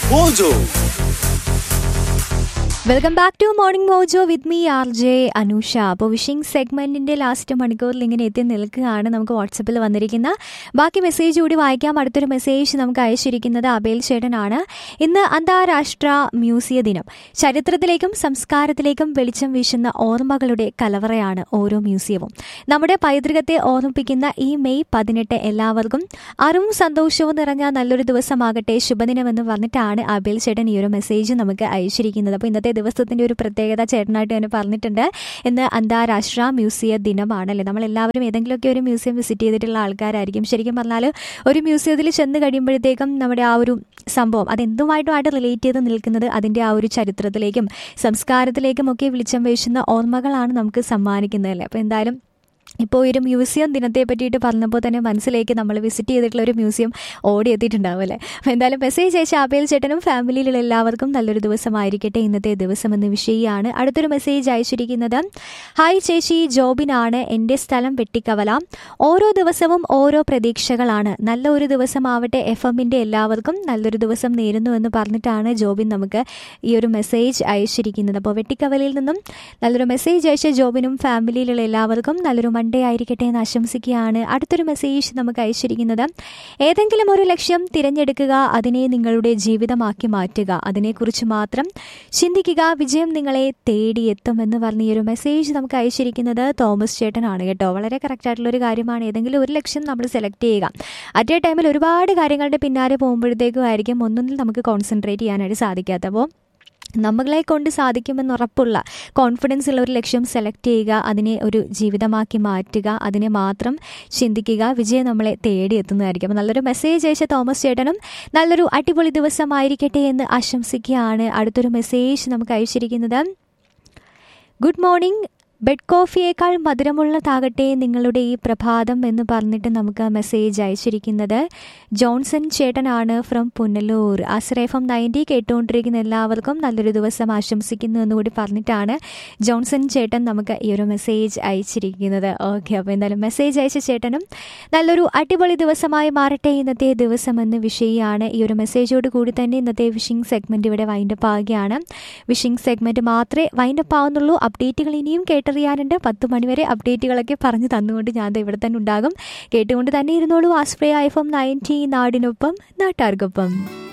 Mojo. Welcome back to morning Mojo with me R J Anusha അപ്പോൾ wishing സെഗ്മെന്റിന്റെ last മണിക്കൂറിൽ ഇങ്ങനെ എത്തി നിൽക്കുകയാണ് നമുക്ക് വാട്സപ്പിൽ വന്നിരിക്കുന്ന ബാക്കി മെസ്സേജ് കൂടി വായിക്കാം അടുത്തൊരു മെസ്സേജ് നമുക്ക് അയച്ചിരിക്കുന്നത് അബേൽ ചേട്ടനാണ് ഇന്ന് അന്താരാഷ്ട്ര മ്യൂസിയ ദിനം ചരിത്രത്തിലേക്കും സംസ്കാരത്തിലേക്കും വെളിച്ചം വീശുന്ന ഓർമ്മകളുടെ കലവറയാണ് ഓരോ മ്യൂസിയവും നമ്മുടെ പൈതൃകത്തെ ഓർമ്മിപ്പിക്കുന്ന ഈ മെയ് പതിനെട്ട് എല്ലാവർക്കും അറിവും സന്തോഷവും നിറഞ്ഞ നല്ലൊരു ദിവസമാകട്ടെ ശുഭദിനമെന്ന് പറഞ്ഞിട്ടാണ് അബേൽ ചേട്ടൻ ഈ ഒരു മെസ്സേജ് നമുക്ക് അയച്ചിരിക്കുന്നത് അപ്പോൾ ഇന്നത്തെ ദിവസത്തിന്റെ ഒരു പ്രത്യേകത ചേട്ടനായിട്ട് തന്നെ പറഞ്ഞിട്ടുണ്ട് ഇന്ന് അന്താരാഷ്ട്ര മ്യൂസിയ ദിനമാണല്ലേ നമ്മൾ എല്ലാവരും ഏതെങ്കിലുമൊക്കെ ഒരു മ്യൂസിയം വിസിറ്റ് ചെയ്തിട്ടുള്ള ആൾക്കാരായിരിക്കും ശരിക്കും പറഞ്ഞാൽ ഒരു മ്യൂസിയത്തിൽ ചെന്ന് കഴിയുമ്പോഴത്തേക്കും നമ്മുടെ ആ ഒരു സംഭവം അതെന്തുമായിട്ടുമായിട്ട് റിലേറ്റ് ചെയ്ത് നിൽക്കുന്നത് അതിൻ്റെ ആ ഒരു ചരിത്രത്തിലേക്കും സംസ്കാരത്തിലേക്കും ഒക്കെ വെളിച്ചം വീശുന്ന ഓർമ്മകളാണ് നമുക്ക് സമ്മാനിക്കുന്നതല്ലേ അപ്പോൾ എന്തായാലും ഇപ്പോൾ ഈ ഒരു മ്യൂസിയം ദിനത്തെ പറ്റിയിട്ട് പറഞ്ഞപ്പോൾ തന്നെ മനസ്സിലേക്ക് നമ്മൾ വിസിറ്റ് ചെയ്തിട്ടുള്ള ഒരു മ്യൂസിയം ഓടി എത്തിയിട്ടുണ്ടാവും അല്ലേ അപ്പോൾ എന്തായാലും മെസ്സേജ് അയച്ച ആബേൽ ചേട്ടനും ഫാമിലിയിലുള്ള എല്ലാവർക്കും നല്ലൊരു ദിവസമായിരിക്കട്ടെ ഇന്നത്തെ ദിവസം എന്ന വിഷയമാണ് അടുത്തൊരു മെസ്സേജ് അയച്ചിരിക്കുന്നത് ഹായ് ചേച്ചി ജോബിനാണ് എൻ്റെ സ്ഥലം വെട്ടിക്കവല ഓരോ ദിവസവും ഓരോ പ്രതീക്ഷകളാണ് നല്ല ഒരു ദിവസമാവട്ടെ എഫ് എമ്മിൻ്റെ എല്ലാവർക്കും നല്ലൊരു ദിവസം നേരുന്നു എന്ന് പറഞ്ഞിട്ടാണ് ജോബിൻ നമുക്ക് ഈ ഒരു മെസ്സേജ് അയച്ചിരിക്കുന്നത് അപ്പോൾ വെട്ടിക്കവലയിൽ നിന്നും നല്ലൊരു മെസ്സേജ് അയച്ച ജോബിനും ഫാമിലിയിലുള്ള എല്ലാവർക്കും നല്ലൊരു മൺഡേ ആയിരിക്കട്ടെ എന്ന് ആശംസിക്കുകയാണ് അടുത്തൊരു മെസ്സേജ് നമുക്ക് അയച്ചിരിക്കുന്നത് ഏതെങ്കിലും ഒരു ലക്ഷ്യം തിരഞ്ഞെടുക്കുക അതിനെ നിങ്ങളുടെ ജീവിതമാക്കി മാറ്റുക അതിനെക്കുറിച്ച് മാത്രം ചിന്തിക്കുക വിജയം നിങ്ങളെ തേടിയെത്തും എന്ന് പറഞ്ഞ ഈ ഒരു മെസ്സേജ് നമുക്ക് അയച്ചിരിക്കുന്നത് തോമസ് ചേട്ടനാണ് കേട്ടോ വളരെ കറക്റ്റ് ആയിട്ടുള്ള ഒരു കാര്യമാണ് ഏതെങ്കിലും ഒരു ലക്ഷ്യം നമ്മൾ സെലക്ട് ചെയ്യുക അറ്റ് എ ടൈമിൽ ഒരുപാട് കാര്യങ്ങളുടെ പിന്നാലെ പോകുമ്പോഴത്തേക്കും ആയിരിക്കും ഒന്നൊന്നിൽ നമുക്ക് കോൺസെൻട്രേറ്റ് ചെയ്യാനായിട്ട് സാധിക്കാത്ത അപ്പോൾ നമ്മളെ കൊണ്ട് സാധിക്കുമെന്ന് ഉറപ്പുള്ള കോൺഫിഡൻസ് ഉള്ള ഒരു ലക്ഷ്യം സെലക്ട് ചെയ്യുക അതിനെ ഒരു ജീവിതമാക്കി മാറ്റുക അതിനെ മാത്രം ചിന്തിക്കുക വിജയം നമ്മളെ തേടിയെത്തുന്നതായിരിക്കും അപ്പോൾ നല്ലൊരു മെസ്സേജ് അയച്ച തോമസ് ചേട്ടനും നല്ലൊരു അടിപൊളി ദിവസമായിരിക്കട്ടെ എന്ന് ആശംസിക്കുകയാണ് അടുത്തൊരു മെസ്സേജ് നമുക്ക് അയച്ചിരിക്കുന്നത് ഗുഡ് മോർണിംഗ് ബെഡ് കോഫിയേക്കാൾ മധുരമുള്ളതാകട്ടെ നിങ്ങളുടെ ഈ പ്രഭാതം എന്ന് പറഞ്ഞിട്ട് നമുക്ക് മെസ്സേജ് അയച്ചിരിക്കുന്നത് ജോൺസൺ ചേട്ടനാണ് ഫ്രം പുനലൂർ ആശ്രയഫം നയൻറ്റി കേട്ടുകൊണ്ടിരിക്കുന്ന എല്ലാവർക്കും നല്ലൊരു ദിവസം ആശംസിക്കുന്നു എന്നുകൂടി പറഞ്ഞിട്ടാണ് ജോൺസൺ ചേട്ടൻ നമുക്ക് ഈ ഒരു മെസ്സേജ് അയച്ചിരിക്കുന്നത് ഓക്കെ അപ്പോൾ എന്തായാലും മെസ്സേജ് അയച്ച ചേട്ടനും നല്ലൊരു അടിപൊളി ദിവസമായി മാറട്ടെ ഇന്നത്തെ ദിവസം എന്ന വിഷയമാണ് ഈ ഒരു മെസ്സേജോട് കൂടി തന്നെ ഇന്നത്തെ വിഷിംഗ് സെഗ്മെൻറ്റ് ഇവിടെ വൈൻഡപ്പ് ആവുകയാണ് വിഷിംഗ് സെഗ്മെൻറ്റ് മാത്രമേ വൈൻഡപ്പ് ആവുന്നുള്ളൂ അപ്ഡേറ്റുകൾ ഇനിയും കേട്ടറിയാനുണ്ട് പത്ത് മണിവരെ അപ്ഡേറ്റുകളൊക്കെ പറഞ്ഞു തന്നുകൊണ്ട് ഞാൻ ദേ ഇവിടെ തന്നെ ഉണ്ടാകും കേട്ടുകൊണ്ട് തന്നെ ഇരുന്നോളൂ ആസ്പ്രയ എഫ് എം നയൻറ്റി നാടിനൊപ്പം നാട്ടാർക്കൊപ്പം